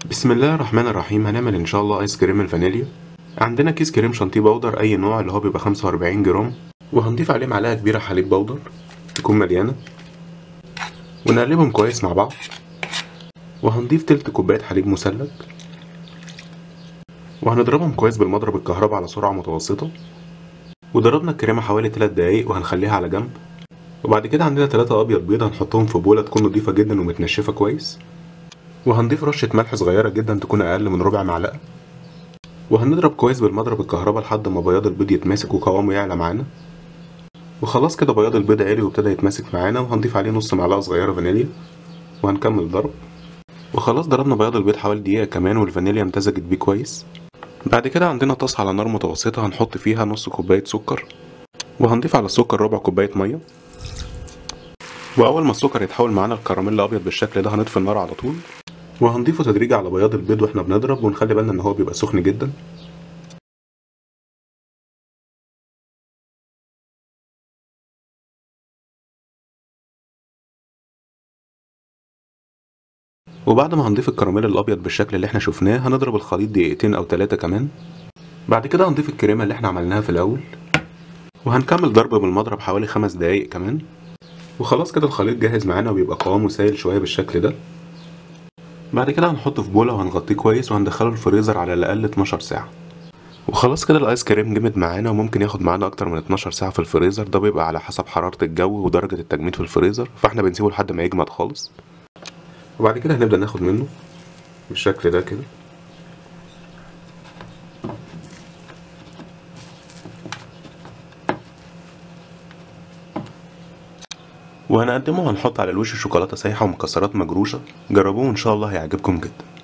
بسم الله الرحمن الرحيم هنعمل ان شاء الله ايس كريم الفانيليا عندنا كيس كريم شانتيه بودر اي نوع اللي هو بيبقى 45 جرام وهنضيف عليه معلقه كبيره حليب بودر تكون مليانه ونقلبهم كويس مع بعض وهنضيف تلت كوبايه حليب مثلج وهنضربهم كويس بالمضرب الكهرباء على سرعه متوسطه وضربنا الكريمه حوالي 3 دقايق وهنخليها على جنب وبعد كده عندنا 3 ابيض بيض هنحطهم في بوله تكون نضيفه جدا ومتنشفه كويس وهنضيف رشة ملح صغيرة جدا تكون أقل من ربع معلقة وهنضرب كويس بالمضرب الكهرباء لحد ما بياض البيض يتماسك وقوامه يعلى معانا وخلاص كده بياض البيض عالي وابتدى يتماسك معانا وهنضيف عليه نص معلقة صغيرة فانيليا وهنكمل ضرب وخلاص ضربنا بياض البيض حوالي دقيقة كمان والفانيليا امتزجت بيه كويس بعد كده عندنا طاسة على نار متوسطة هنحط فيها نص كوباية سكر وهنضيف على السكر ربع كوباية مية وأول ما السكر يتحول معانا الكراميل أبيض بالشكل ده هنطفي النار على طول وهنضيفه تدريجي على بياض البيض واحنا بنضرب ونخلي بالنا ان هو بيبقى سخن جدا وبعد ما هنضيف الكراميل الابيض بالشكل اللي احنا شفناه هنضرب الخليط دقيقتين او ثلاثة كمان بعد كده هنضيف الكريمة اللي احنا عملناها في الاول وهنكمل ضرب بالمضرب حوالي خمس دقايق كمان وخلاص كده الخليط جاهز معانا وبيبقى قوامه سائل شوية بالشكل ده بعد كده هنحطه في بولة وهنغطيه كويس وهندخله الفريزر على الأقل 12 ساعة وخلاص كده الآيس كريم جمد معانا وممكن ياخد معانا أكتر من 12 ساعة في الفريزر ده بيبقى على حسب حرارة الجو ودرجة التجميد في الفريزر فاحنا بنسيبه لحد ما يجمد خالص وبعد كده هنبدأ ناخد منه بالشكل ده كده وهنقدمه وهنحط على الوش شوكولاتة سايحة ومكسرات مجروشة جربوه وإن شاء الله هيعجبكم جدا